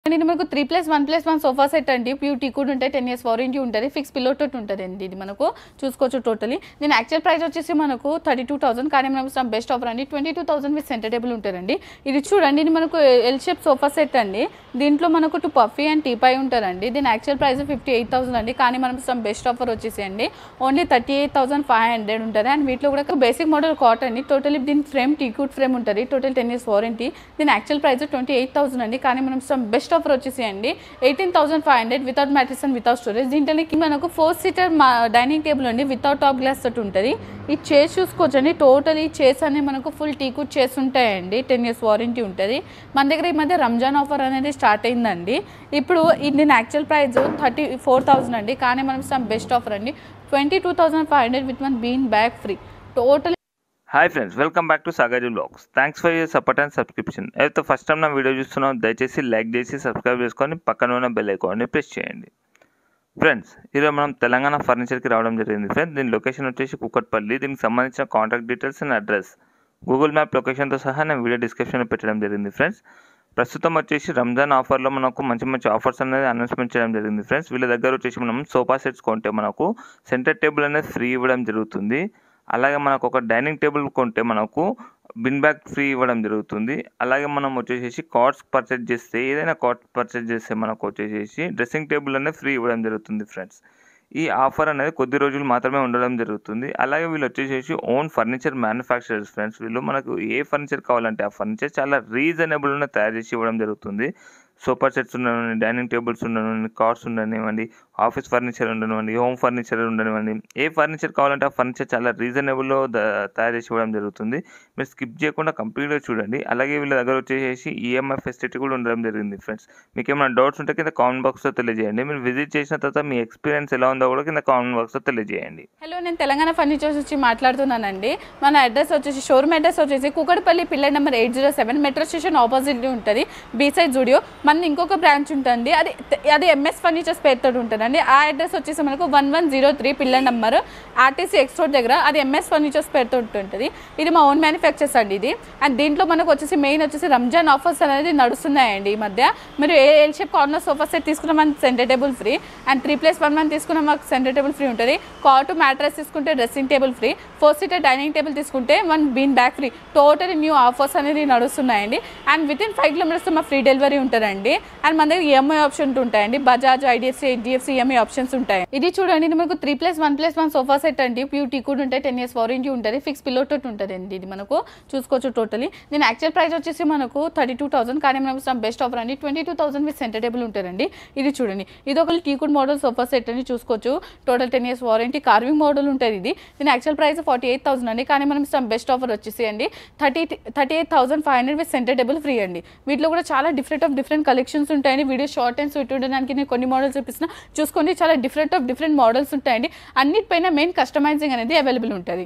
and ఇది మనకు three plus one plus one sofa set అండి బ్యూటీ కూడా ఉంటాయి టెన్ ఇయర్స్ వారంటీ ఉంటుంది ఫిక్స్ పిల్లో తోటి ఉంటుంది అండి ఇది మనకు చూసుకోవచ్చు టోటలీ దీని యాక్చువల్ ప్రైస్ వచ్చేసి మనకు థర్టీ టూ థౌసండ్ కానీ మనకు సమ్ బెస్ట్ ఆఫర్ అండి twenty two thousand with centre table ఉంటారండి ఇది చూడండి ఇది మనకు ఎల్ షేప్ సోఫా సెట్ అండి దీంట్లో మనకు two puffy and teapoy ఉంటారండి దీని actual price fifty eight thousand అండి కానీ మనం సమ్ బెస్ట్ ఆఫర్ వచ్చేసి అండి only thirty eight thousand five hundred ఉంటుంది అండ్ వీటిలో కూడా బేసిక్ మోడల్ కాటన్ అండి టోటలీ దీని ఫ్రేమ్ టీకూట్ ఫ్రేమ్ ఉంటుంది టోటల్ టెన్ ఇయర్స్ వారంటీ దీని actual price twenty eight thousand అండి కానీ మనం సమ్ బెస్ట్ ఆఫర్ వచ్చేసి అండి eighteen thousand five hundred without mattress and without storage దీంట్లోకి మనకు ఫోర్ సీటర్ డైనింగ్ టేబుల్ అండి వితౌట్ టాప్ గ్లాస్ తోటి ఉంటుంది ఈ చైర్స్ చూసుకోవచ్చు అండి టోటల్ ఈ చైర్స్ అనేవి మనకు ఫుల్ టీకూట్ చైర్స్ ఉంటాయండి టెన్ ఇయర్స్ వారంటీ ఉంటుంది మన దగ్గర ఈ మధ్య రంజాన్ ఆఫర్ అనేది స్టార్ట్ అయిందండి ఇప్పుడు ఇది దీని actual price thirty four thousand అండి కానీ మనం సమ్ బెస్ట్ ఆఫర్ అండి twenty two thousand five hundred with one bean bag free total hi friends welcome back to Sagar blogs thanks for your support and subscription అయితే first time నా video చూస్తున్నాం దయచేసి like చేసి subscribe చేసుకొని పక్కన ఉన్న bell ఐకాన్ని ప్రెస్ చేయండి ఫ్రెండ్స్ ఈరోజు మనం తెలంగాణ ఫర్నిచర్కి రావడం జరిగింది ఫ్రెండ్స్ దీని లొకేషన్ వచ్చేసి కుక్కట్పల్లి దీనికి సంబంధించిన contact details and address Google map లొకేషన్తో సహా నేను వీడియో డిస్క్రిప్షన్లో పెట్టడం జరిగింది ఫ్రెండ్స్ ప్రస్తుతం వచ్చేసి రంజాన్ ఆఫర్లో మనకు మంచి మంచి ఆఫర్స్ అనేది అనౌన్స్మెంట్ చేయడం జరిగింది ఫ్రెండ్స్ వీళ్ళ దగ్గర వచ్చేసి మనం సోఫా సెట్స్ కొంటే మనకు సెంటర్ టేబుల్ అనేది ఫ్రీ ఇవ్వడం జరుగుతుంది అలాగే మనకు ఒక డైనింగ్ టేబుల్ కొంటే మనకు బిన్ బ్యాగ్ ఫ్రీ ఇవ్వడం జరుగుతుంది అలాగే మనం వచ్చేసి కార్డ్స్ పర్చేజ్ చేస్తే ఏదైనా కార్డ్ పర్చేజ్ చేస్తే మనకు వచ్చేసి డ్రెస్సింగ్ టేబుల్ అనేది ఫ్రీ ఇవ్వడం జరుగుతుంది ఫ్రెండ్స్ ఈ ఆఫర్ అనేది కొద్ది రోజులు మాత్రమే ఉండడం జరుగుతుంది అలాగే వీళ్ళు వచ్చేసి ఓన్ ఫర్నిచర్ మ్యానుఫ్యాక్చరర్స్ ఫ్రెండ్స్ వీళ్ళు మనకు ఏ ఫర్నిచర్ కావాలంటే ఆ ఫర్నిచర్ చాలా రీజనబుల్గా తయారు చేసి ఇవ్వడం జరుగుతుంది సోఫా సెట్స్ ఉండనివ్వండి డైనింగ్ టేబుల్స్ ఉండనివ్వండి కార్స్ ఉండనివ్వండి ఆఫీస్ ఫర్నిచర్ ఉండనివ్వండి హోమ్ ఫర్నిచర్ ఉండనివ్వండి ఏ ఫర్నిచర్ కావాలంటే ఆ ఫర్నిచర్ చాలా రీజనబుల్లో తయారు చేసి ఇవ్వడం జరుగుతుంది మీరు స్కిప్ చేయకుండా కంప్లీట్గా చూడండి అలాగే వీళ్ళ దగ్గర వచ్చేసి ఈఎంఐ ఫెసిలిటీ కూడా ఉండడం జరిగింది ఫ్రెండ్స్ మీకు ఏమైనా డౌట్స్ ఉంటే కింద కామెంట్ బాక్స్లో తెలియజేయండి మీరు విజిట్ చేసిన తర్వాత మీ ఎక్స్పీరియన్స్ ఎలా ఉందో కూడా కింద కామెంట్ బాక్స్లో తెలియజేయండి హలో నేను తెలంగాణ ఫర్నిచర్స్ నుంచి మాట్లాడుతున్నానండి మన అడ్రస్ వచ్చేసి షోరూమ్ అడ్రస్ వచ్చేసి Kukatpally pillar number eight zero seven metro station opposite ఉంటుంది బీసైడ్ జూడియో మనది ఇంకొక బ్రాంచ్ ఉంటుంది అది అది ఎంఎస్ ఫర్నిచర్స్ పేరుతో ఉంటుందండి ఆ అడ్రస్ వచ్చేసి మనకు one one zero three pillar number RTC X road దగ్గర అది ఎంఎస్ ఫర్నిచర్స్ పేరుతో ఉంటుంది ఇది మా ఓన్ మ్యానుఫ్యాక్చర్స్ అండి ఇది అండ్ దీంట్లో మనకు వచ్చేసి మెయిన్ వచ్చేసి రంజాన్ ఆఫర్స్ అనేది నడుస్తున్నాయండి ఈ మధ్య మీరు ఏ L shape corner sofa set తీసుకున్న మనకి centre table free and three plus one one తీసుకున్న మాకు సెంటర్ టేబుల్ ఫ్రీ ఉంటుంది కాటు మ్యాట్రస్ తీసుకుంటే dressing table free four seater dining table తీసుకుంటే one bean bag free total new offers అనేది నడుస్తున్నాయండి and with in five kilometres మా free delivery ఉంటుందండి and మన దగ్గర ఈఎంఐ ఆప్షన్ ఉంటాయండి Bajaj IDFC HDFC EMI options ఉంటాయి ఇది చూడండి ఇది మనకు three plus one plus one sofa set అండి బ్యూటీ కూడా ఉంటాయి టెన్ ఇయర్స్ వారంటీ ఉంటుంది ఫిక్స్ పిల్లో తోటి ఉంటుంది అండి ఇది మనకు చూసుకోవచ్చు టోటలీ దీని యాక్చువల్ ప్రైస్ వచ్చేసి మనకు థర్టీ టూ థౌసండ్ కానీ మనకు సమ్ బెస్ట్ ఆఫర్ అండి twenty two thousand with centre table ఉంటారండి ఇది చూడండి ఇది ఒక టీకుడ్ మోడల్ సోఫా సెట్ అని చూసుకోవచ్చు total ten years warranty carving model ఉంటుంది ఇది దీని actual price forty eight thousand అండి కానీ మనం సమ్ బెస్ట్ ఆఫర్ వచ్చేసి అండి thirty thirty eight thousand five hundred with centre table free అండి వీటిలో కూడా చాలా డిఫరెంట్ ఆఫ్ డిఫరెంట్ కలెక్షన్స్ ఉంటాయండి వీడియో షార్ట్ అండ్ స్వీట్ ఉండడానికి నేను కొన్ని మోడల్స్ చూపిస్తున్నా చూసుకోండి చాలా డిఫరెంట్ ఆఫ్ డిఫరెంట్ మోడల్స్ ఉంటాయండి అన్నిటిపైన మెయిన్ కస్టమైజింగ్ అనేది అవైలబుల్ ఉంటుంది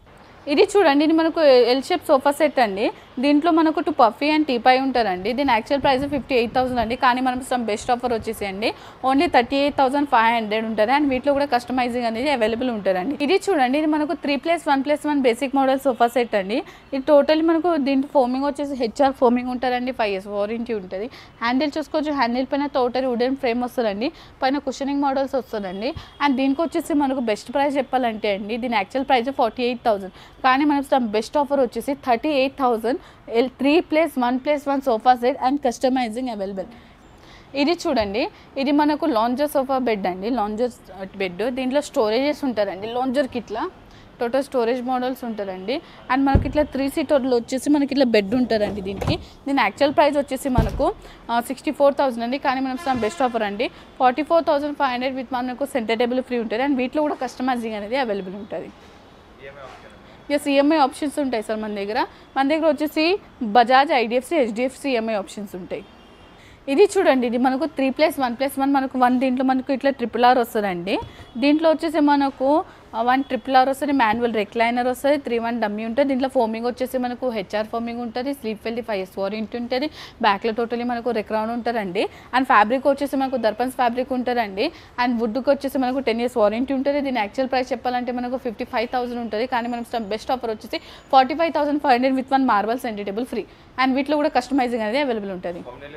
ఇది చూడండి ఇది మనకు ఎల్ షేప్ సోఫా సెట్ అండి దీంట్లో మనకు టూ పఫీ అండ్ టీపై ఉంటారండి దీని actual price fifty eight thousand అండి కానీ మనం సమ్ బెస్ట్ ఆఫర్ వచ్చేసి అండి only thirty eight thousand five hundred ఉంటుంది అండ్ వీటిలో కూడా కస్టమైజింగ్ అనేది అవైలబుల్ ఉంటారండి ఇది చూడండి ఇది మనకు three plus one plus one basic model sofa set అండి ఇది టోటల్ మనకు దీంట్లో ఫోమింగ్ వచ్చేసి హెచ్ఆర్ ఫోమింగ్ ఉంటుందండి ఫైవ్ ఇయర్స్ వారంటీ ఉంటుంది హ్యాండిల్ చూసుకోవచ్చు హ్యాండిల్ పైన టోటల్ వుడెన్ ఫ్రేమ్ వస్తుందండి పైన కుషనింగ్ మోడల్స్ వస్తుందండి అండ్ దీనికి వచ్చేసి మనకు బెస్ట్ ప్రైస్ చెప్పాలంటే అండి దీని actual price forty eight thousand కానీ మనకు బెస్ట్ ఆఫర్ వచ్చేసి thirty eight thousand L three plus one plus one sofa set and customising available ఇది చూడండి ఇది మనకు లాంజర్ సోఫా బెడ్ అండి లాంజర్ బెడ్ దీంట్లో స్టోరేజెస్ ఉంటారండి లాంజర్కి ఇట్లా టోటల్ స్టోరేజ్ మోడల్స్ ఉంటారండి అండ్ మనకి ఇట్లా త్రీ సీటర్లు వచ్చేసి మనకి ఇట్లా బెడ్ ఉంటుందండి దీనికి దీని యాక్చువల్ ప్రైస్ వచ్చేసి మనకు సిక్స్టీ ఫోర్ థౌసండ్ అండి కానీ మనకు బెస్ట్ ఆఫర్ అండి forty four thousand five hundred with మనకు సెంటర్ టేబుల్ ఫ్రీ ఉంటుంది అండ్ వీటిలో కూడా కస్టమైజింగ్ అనేది అవైలబుల్ ఉంటుంది ఎస్ ఈఎంఐ ఆప్షన్స్ ఉంటాయి సార్ మన దగ్గర మన దగ్గర వచ్చేసి Bajaj IDFC HDFC EMI options ఉంటాయి ఇది చూడండి ఇది మనకు three plus one plus one మనకు వన్ దీంట్లో మనకు ఇట్లా ట్రిపుల్ ఆర్ వస్తుందండి దీంట్లో వచ్చేసి మనకు వన్ ట్రిపుల్ ఆర్ వస్తుంది మాన్యువల్ రెక్లైనర్ వస్తుంది త్రీ వన్ డమ్మీ ఉంటుంది దీంట్లో ఫోమింగ్ వచ్చేసి మనకు హెచ్ఆర్ ఫోమింగ్ ఉంటుంది స్లీప్ వెల్ది ఫైవ్ ఎస్ వారంటీ ఉంటుంది బ్యాక్లో టోటలీ మనకు రెక్రౌండ్ ఉంటారండి అండ్ ఫ్యాబ్రిక్ వచ్చేసి మనకు దర్పన్స్ ఫ్యాబ్రిక్ ఉంటుందండి అండ్ వుడ్కి వచ్చేసి మనకు టెన్ ఇయర్స్ వారంటీ ఉంటుంది దీని యాక్చువల్ ప్రైస్ చెప్పాలంటే మనకు ఫిఫ్టీ ఫైవ్ థౌసండ్ ఉంటుంది కానీ మనం బెస్ట్ ఆఫర్ వచ్చేసి forty five thousand five hundred with one marble centre table free and వీటిలో కూడా కస్టమైజింగ్ అనేది అవైలబుల్ ఉంటుంది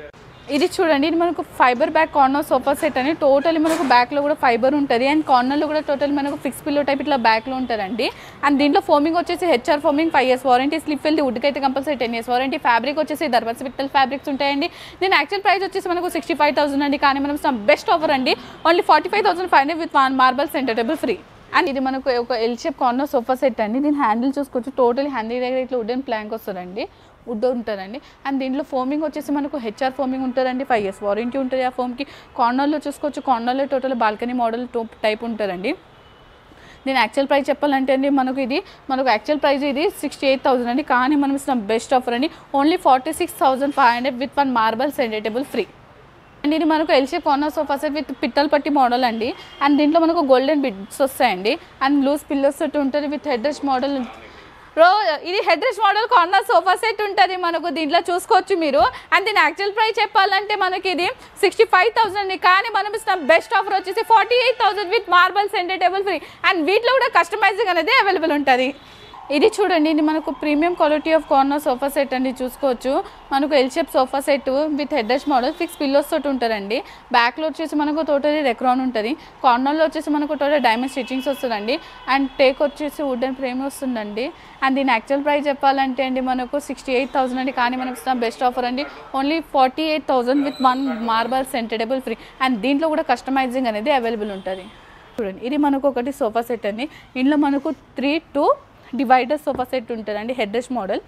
ఇది చూడండి ఇది మనకు fibre back corner sofa set అని టోటల్ మనకు బ్యాక్లో కూడా ఫైబర్ ఉంటుంది అండ్ కార్నర్లో కూడా టోటల్ మనకు ఫిక్స్ పిల్లో టైప్ ఇట్లా బ్యాక్లో ఉంటుందండి అండ్ దీంట్లో ఫోమింగ్ వచ్చేసి HR foaming five years warranty స్లిప్ వెళ్తే వుడ్కి అయితే compulsory ten years warranty fabric వచ్చేసి ధర్మస్ విట్టల్ ఫ్యాబ్రిక్స్ ఉంటాయండి దీని యాక్చువల్ ప్రైస్ వచ్చేసి మనకు సిక్స్టీ ఫైవ్ థౌసండ్ అండి కానీ మనం బెస్ట్ ఆఫర్ అండి only forty five thousand five hundred with one marble centre table free and ఇది మనకు ఒక L shape corner sofa set అండి దీని హ్యాండిల్ చూసుకోవచ్చు టోటల్ హ్యాండిల్ దగ్గర ఇట్లా వుడెన్ ప్లాంక్ వస్తుందండి వుడ్ ఉంటుందండి అండ్ దీంట్లో ఫోమింగ్ వచ్చేసి మనకు హెచ్ఆర్ ఫోమింగ్ ఉంటుందండి ఫైవ్ ఇయర్స్ వారంటీ ఉంటుంది ఆ ఫోమ్కి కార్నర్లో చూసుకోవచ్చు కార్నర్లో టోటల్ బాల్కనీ మోడల్ టైప్ ఉంటుందండి దీని యాక్చువల్ ప్రైస్ చెప్పాలంటే అండి మనకు ఇది మనకు యాక్చువల్ ప్రైస్ ఇది సిక్స్టీ ఎయిట్ థౌసండ్ అండి కానీ మనం ఇస్తున్న బెస్ట్ ఆఫర్ అండి only forty six thousand five hundred with one marble centre table free and ఇది మనకు ఎల్సీ కార్నర్ సోఫా సెట్ విత్ పిట్టల్ పట్టి మోడల్ అండి అండ్ దీంట్లో మనకు గోల్డెన్ బిడ్స్ వస్తాయండి అండ్ లూజ్ పిల్లర్స్ తోటి ఉంటుంది విత్ హెడ్ రెస్ట్ మోడల్ రో ఇది head rest model corner sofa set ఉంటుంది మనకు దీంట్లో చూసుకోవచ్చు మీరు అండ్ దీని యాక్చువల్ ప్రైస్ చెప్పాలంటే మనకి ఇది సిక్స్టీ ఫైవ్ థౌసండ్ కానీ మనం ఇస్తున్న బెస్ట్ ఆఫర్ వచ్చేసి forty eight thousand with marble centre table free and వీటిలో కూడా కస్టమైజింగ్ అనేది అవైలబుల్ ఉంటుంది ఇది చూడండి ఇది మనకు premium quality of corner sofa set అండి చూసుకోవచ్చు మనకు L shape sofa set with headrest model fix pillows తోటి ఉంటుందండి బ్యాక్లో వచ్చేసి మనకు టోటలీ రెక్రాన్ ఉంటుంది కార్నర్లో వచ్చేసి మనకు టోటల్ డైమండ్ స్టిచ్చింగ్స్ వస్తుందండి అండ్ టేక్ వచ్చేసి వుడెన్ ఫ్రేమ్ వస్తుందండి అండ్ దీని యాక్చువల్ ప్రైస్ చెప్పాలంటే అండి మనకు సిక్స్టీ ఎయిట్ థౌసండ్ అండి కానీ మనకు ఇస్తున్న బెస్ట్ ఆఫర్ అండి only forty eight thousand with one marble centre table free and దీంట్లో కూడా కస్టమైజింగ్ అనేది అవైలబుల్ ఉంటుంది చూడండి ఇది మనకు ఒకటి సోఫా సెట్ అండి ఇందులో మనకు three two divider sofa set ఉంటుందండి హెడ్ రెస్ట్ మోడల్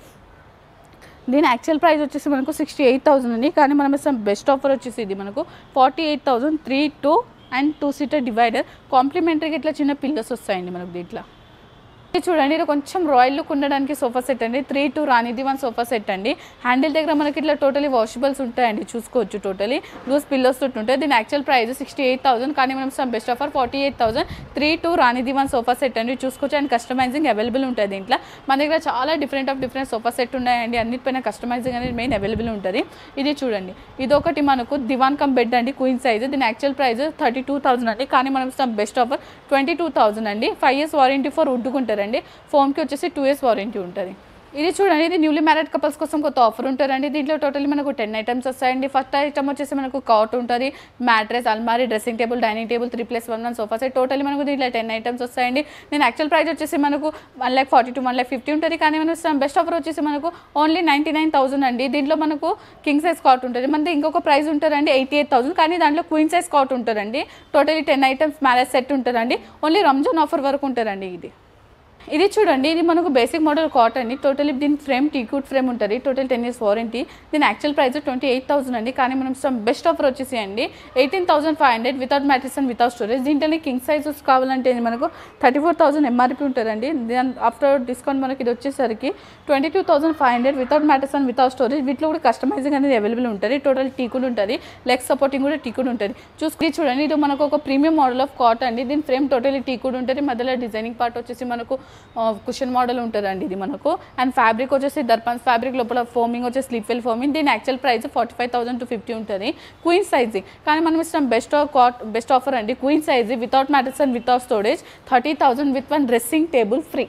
దీని యాక్చువల్ ప్రైస్ వచ్చేసి మనకు సిక్స్టీ ఎయిట్ థౌసండ్ అండి కానీ మనం ఇస్తాం బెస్ట్ ఆఫర్ వచ్చేసి ఇది మనకు forty eight thousand three two and two seater divider కాంప్లిమెంటరీగా ఇట్లా చిన్న పిల్లర్స్ వస్తాయండి మనకు దీంట్లో ఇది చూడండి ఇది కొంచెం రాయల్ లుక్ ఉండడానికి సోఫా సెట్ అండి త్రీ టూ రానిది వన్ సోఫా సెట్ అండి హ్యాండిల్ దగ్గర మనకి ఇట్లా టోటలీ వాషబుల్స్ ఉంటాయండి చూసుకోవచ్చు టోటలీ లూజ్ పిల్లోస్ తోటి ఉంటాయి దీని actual price sixty eight thousand కానీ మనం some best offer forty eight thousand three two రానిది వన్ సోఫా సెట్ అండి చూసుకోవచ్చు అండ్ కస్టమైజింగ్ అవైలబుల్ ఉంటుంది దీంట్లో మన దగ్గర చాలా different of different sofa set ఉన్నాయండి అన్నిటిపైన కస్టమైజింగ్ అనేది మెయిన్ అవైలబుల్ ఉంటుంది ఇది చూడండి ఇది ఒకటి మనకు దివాన్ కమ్ బెడ్ అండి క్వీన్ సైజ్ దీని actual price thirty two thousand అండి కానీ మనం ఇస్తాం best offer twenty two thousand అండి ఫైవ్ ఇయర్స్ వారంటీ ఫర్ వుడ్డుకుంటారండి ఫోమ్కి వచ్చేసి టూ ఇయర్స్ వారంటీ ఉంటుంది ఇది చూడండి ఇది న్యూలీ మ్యారేడ్ కపుల్స్ కోసం కొత్త ఆఫర్ ఉంటారండి దీంట్లో టోటల్లీ మనకు టెన్ ఐటమ్స్ వస్తాయండి ఫస్ట్ ఐటమ్ వచ్చేసి మనకు కాట్ ఉంటుంది మ్యాట్రెస్ అల్మారీ dressing table dining table three plus one one sofa set totally మనకు దీంట్లో టెన్ ఐటమ్స్ వస్తాయండి నేను యాక్చువల్ ప్రైస్ వచ్చేసి మనకు one lakh forty two one lakh fifty ఉంటుంది కానీ మనం బెస్ట్ ఆఫర్ వచ్చేసి మనకు ఓన్లీ నైంటీ నైన్ థౌసండ్ అండి దీంట్లో మనకు కింగ్ సైజ్ కాట్ ఉంటుంది మనది ఇంకొక ప్రైస్ ఉంటుందండి ఎయిటీ ఎయిట్ థౌసండ్ కానీ దాంట్లో క్వీన్ సైజ్ కాట్ ఉంటుందండి totally ten items marriage set ఉంటుందండి ఓన్లీ రంజాన్ ఆఫర్ వరకు ఉంటుందండి ఇది ఇది చూడండి ఇది మనకు బేసిక్ మోడల్ కాట్ అండి టోటలీ దీని ఫ్రేమ్ టీకూట్ ఫ్రేమ్ ఉంటుంది టోటల్ టెన్ ఇయర్స్ వారంటీ దీని actual price twenty eight thousand అండి కానీ మనం సమ్ బెస్ట్ ఆఫర్ వచ్చేసి అండి eighteen thousand five hundred without mattress and without storage దీంట్లో కింగ్ సైజెస్ కావాలంటే ఇది మనకు థర్టీ ఫోర్ థౌసండ్ ఎంఆర్పీ ఉంటుందండి దాని ఆఫ్టర్ డిస్కౌంట్ మనకి ఇది వచ్చేసరికి twenty two thousand five hundred without mattress and without storage వీటిలో కూడా కస్టమైజింగ్ అనేది అవైలబుల్ ఉంటుంది టోటల్ టీకుడ్ ఉంటుంది లెగ్ సపోర్టింగ్ కూడా టీకుడ్ ఉంటుంది చూసుకుని చూడండి ఇది మనకు ఒక ప్రీమియం మోడల్ ఆఫ్ కాట్ అండి దీని ఫ్రేమ్ టోటలీ టీకుడ్ ఉంటుంది మధ్యలో డిజైనింగ్ పార్ట్ వచ్చేసి మనకు కుషన్ మోడల్ ఉంటుందండి ఇది మనకు అండ్ ఫ్యాబ్రిక్ వచ్చేసి దర్పన్స్ ఫ్యాబ్రిక్ లోపల ఫోమింగ్ వచ్చేసి స్లీప్ వెల్ ఫోమింగ్ దీని actual price forty five thousand to fifty ఉంటుంది క్వీన్ సైజ్ కానీ మనం ఇష్టం బెస్ట్ కాట్ బెస్ట్ ఆఫర్ అండి queen size without mattress and without storage thirty thousand with one dressing table free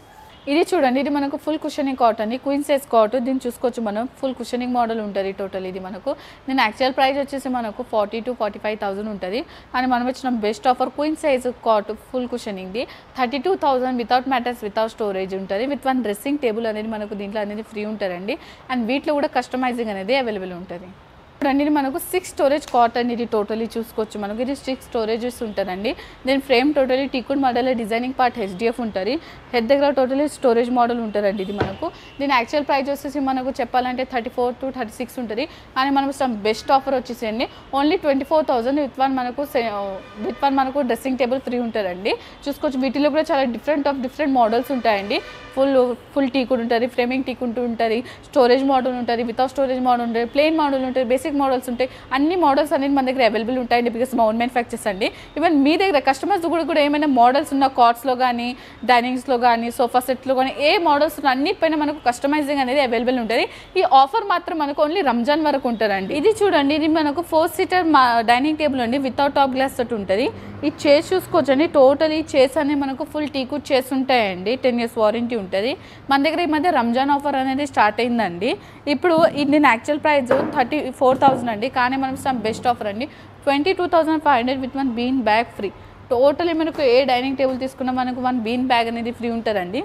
ఇది చూడండి ఇది మనకు ఫుల్ కుషనింగ్ కాట్ అండి క్వీన్ సైజ్ కాట్ దీన్ని చూసుకోవచ్చు మనం ఫుల్ కుషనింగ్ మోడల్ ఉంటుంది టోటల్ ఇది మనకు దీని యాక్చువల్ ప్రైస్ వచ్చేసి మనకు forty to forty five thousand ఉంటుంది అని మనం ఇచ్చిన best offer queen size cot full కుషనింగ్ది thirty two thousand without mattress without storage ఉంటుంది విత్ వన్ డ్రెస్సింగ్ టేబుల్ అనేది మనకు దీంట్లో అనేది ఫ్రీ ఉంటుందండి అండ్ వీటిలో కూడా కస్టమైజింగ్ అనేది అవైలబుల్ ఉంటుంది చూడండి ఇది మనకు సిక్స్ స్టోరేజ్ కాటన్ ఇది టోటలీ చూసుకోవచ్చు మనకు ఇది సిక్స్ స్టోరేజెస్ ఉంటుందండి దీని frame totally teakwood model designing part HDF ఉంటుంది హెడ్ దగ్గర టోటలీ స్టోరేజ్ మోడల్ ఉంటుందండి ఇది మనకు దీని యాక్చువల్ ప్రైస్ వచ్చేసి మనకు చెప్పాలంటే thirty four to thirty six ఉంటుంది కానీ మనకు సమ్ బెస్ట్ ఆఫర్ వచ్చేసి only twenty four thousand with one మనకు విత్ వన్ మనకు డ్రెస్సింగ్ టేబుల్ ఫ్రీ ఉంటుందండి చూసుకోవచ్చు వీటిలో కూడా చాలా డిఫరెంట్ ఆఫ్ డిఫరెంట్ మోడల్స్ ఉంటాయండి ఫుల్ ఫుల్ టీ కూడా ఉంటుంది ఫ్రేమింగ్ టీ ఉంటూ ఉంటుంది స్టోరేజ్ మోడల్ ఉంటుంది వితౌట్ స్టోరేజ్ మోడల్ ఉంటుంది ప్లెయిన్ మోడల్ ఉంటుంది బేసిక్ మోడల్స్ ఉంటాయి అన్ని మోడల్స్ అనేది మన దగ్గర అవైలబుల్ ఉంటాయండి బికాస్ మా ఓన్ మ్యానుఫ్యాక్చర్స్ అండి ఈవెన్ మీ దగ్గర కస్టమర్స్ కూడా కూడా ఏమైనా మోడల్స్ ఉన్న కార్ట్స్లో కానీ డైనింగ్స్లో కానీ సోఫా సెట్లో కానీ ఏ మోడల్స్ ఉన్న అన్నిటిపైన మనకు కస్టమైజింగ్ అనేది అవైలబుల్ ఉంటుంది ఈ ఆఫర్ మాత్రం మనకు ఓన్లీ రంజాన్ వరకు ఉంటుందండి ఇది చూడండి ఇది మనకు ఫోర్ సీటర్ డైనింగ్ టేబుల్ అండి వితౌట్ టాప్ గ్లాస్ తోటి ఉంటుంది ఈ చేసి చూసుకోవచ్చండి టోటల్ ఈ చేస్ అన్ని మనకు ఫుల్ టీకుట్ చేసి ఉంటాయండి టెన్ ఇయర్స్ వారంటీ ఉంటుంది మన దగ్గర ఈ మధ్య రంజాన్ ఆఫర్ అనేది స్టార్ట్ అయిందండి ఇప్పుడు ఇది దీని actual price thirty four thousand అండి కానీ మనం సమ్ బెస్ట్ ఆఫర్ అండి twenty two thousand five hundred with one bean bag free totally మనకు ఏ డైనింగ్ టేబుల్ తీసుకున్నా మనకు వన్ బీన్ బ్యాగ్ అనేది ఫ్రీ ఉంటుందండి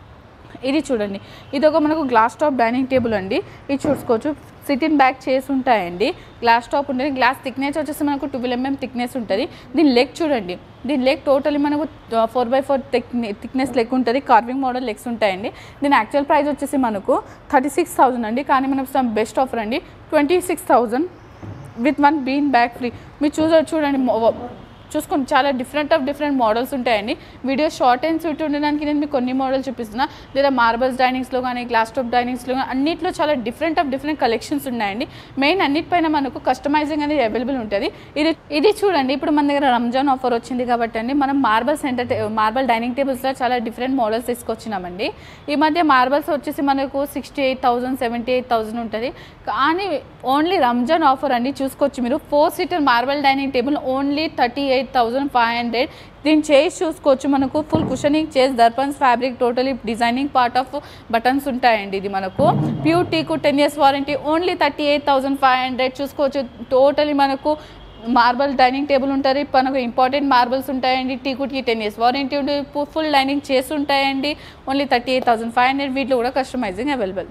ఇది చూడండి ఇది ఒక మనకు గ్లాస్ టాప్ డైనింగ్ టేబుల్ అండి ఇది చూసుకోవచ్చు సిటింగ్ బ్యాక్ చేసి ఉంటాయండి గ్లాస్ టాప్ ఉంటుంది గ్లాస్ థిక్నెస్ వచ్చేసి మనకు ట్వెల్వ్ ఎంఎం థిక్నెస్ ఉంటుంది దీని లెగ్ చూడండి దీని లెగ్ టోటలీ మనకు four by four thickness leg ఉంటుంది కార్వింగ్ మోడల్ లెగ్స్ ఉంటాయండి దీని యాక్చువల్ ప్రైస్ వచ్చేసి మనకు థర్టీ సిక్స్ థౌసండ్ అండి కానీ మనకు బెస్ట్ ఆఫర్ అండి twenty six thousand with one bean bag free మీరు చూస చూడండి మొ- చూసుకోండి చాలా డిఫరెంట్ ఆఫ్ డిఫరెంట్ మోడల్స్ ఉంటాయండి వీడియో షార్ట్ అండ్ స్వీట్ ఉండడానికి నేను మీకు కొన్ని మోడల్స్ చూపిస్తున్నా లేదా మార్బల్స్ డైనింగ్స్లో కానీ గ్లాస్ టాప్ డైనింగ్స్లో కానీ అన్నిట్లో చాలా డిఫరెంట్ ఆఫ్ డిఫరెంట్ కలెక్షన్స్ ఉన్నాయండి మెయిన్ అన్నిటిపైన మనకు కస్టమైజింగ్ అనేది అవైలబుల్ ఉంటుంది ఇది ఇది చూడండి ఇప్పుడు మన దగ్గర రంజాన్ ఆఫర్ వచ్చింది కాబట్టి అండి మనం మార్బల్ సెంటర్ మార్బల్ డైనింగ్ టేబుల్స్లో చాలా డిఫరెంట్ మోడల్స్ తీసుకొచ్చినామండి ఈ మధ్య మార్బల్స్ వచ్చేసి మనకు sixty eight thousand seventy eight thousand ఉంటుంది కానీ ఓన్లీ రంజాన్ ఆఫర్ అండి చూసుకోవచ్చు మీరు four seater marble dining table only thirty eight thousand five hundred దీని చేసి చూసుకోవచ్చు మనకు ఫుల్ కుషనింగ్ చేసి దర్పన్స్ fabric totally designing part of buttons ఉంటాయండి ఇది మనకు pure teak ten years warranty only thirty eight thousand five hundred చూసుకోవచ్చు టోటలీ మనకు మార్బల్ డైనింగ్ టేబుల్ ఉంటుంది మనకు ఇంపార్టెంట్ మార్బల్స్ ఉంటాయండి టీకుట్కి టెన్ ఇయర్స్ వారంటీ ఉంటుంది ఫుల్ డైనింగ్ చేసి ఉంటాయండి only thirty eight thousand five hundred వీటిలో కూడా కస్టమైజింగ్ అవైలబుల్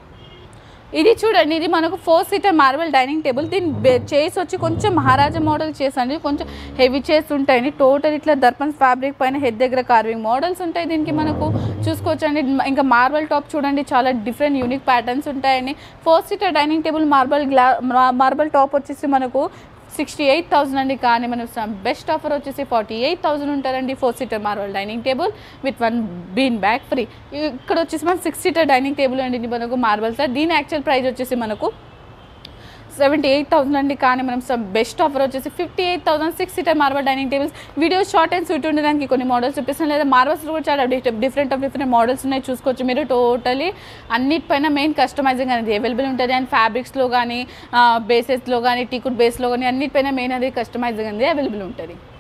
ఇది చూడండి ఇది మనకు four seater marble dining table దీని చైర్స్ వచ్చి కొంచెం మహారాజా మోడల్ చైర్స్ అండి కొంచెం హెవీ చైర్స్ ఉంటాయండి టోటల్ ఇట్లా దర్పన్ ఫ్యాబ్రిక్ పైన హెడ్ దగ్గర కార్వింగ్ మోడల్స్ ఉంటాయి దీనికి మనకు చూసుకోవచ్చండి ఇంకా మార్బల్ టాప్ చూడండి చాలా డిఫరెంట్ యూనిక్ ప్యాటర్న్స్ ఉంటాయండి four seater dining table marble గ్లా మార్బల్ టాప్ వచ్చేసి మనకు సిక్స్టీ ఎయిట్ థౌసండ్ అండి కానీ మనం బెస్ట్ ఆఫర్ వచ్చేసి ఫార్టీ ఎయిట్ థౌసండ్ ఉంటారండి four seater marble dining table with one bean bag free ఇక్కడ వచ్చేసి మనకు సిక్స్ సీటర్ డైనింగ్ టేబుల్ అండి ఇది మనకు మార్బల్ సార్ దీని యాక్చువల్ ప్రైస్ వచ్చేసి మనకు సెవెంటీ ఎయిట్ థౌసండ్ అండి కానీ మనం బెస్ట్ ఆఫర్ వచ్చేసి fifty eight thousand six seater marble dining tables video short and sweet ఉండడానికి కొన్ని మోడల్స్ చూపిస్తాను లేదా మార్బల్స్ కూడా చాలా డిఫరెంట్ ఆఫ్ డిఫరెంట్ మోడల్స్ ఉన్నాయి చూసుకోవచ్చు మీరు టోటలీ అన్నిటిపైన మెయిన్ కస్టమైజింగ్ అనేది అవైలబుల్ ఉంటుంది అండ్ ఫ్యాబ్రిక్స్లో కానీ బేసెస్లో కానీ టీకుడ్ బేస్లో కానీ అన్నిటిపైన మెయిన్ అది కస్టమైజింగ్ అనేది అవైలబుల్ ఉంటుంది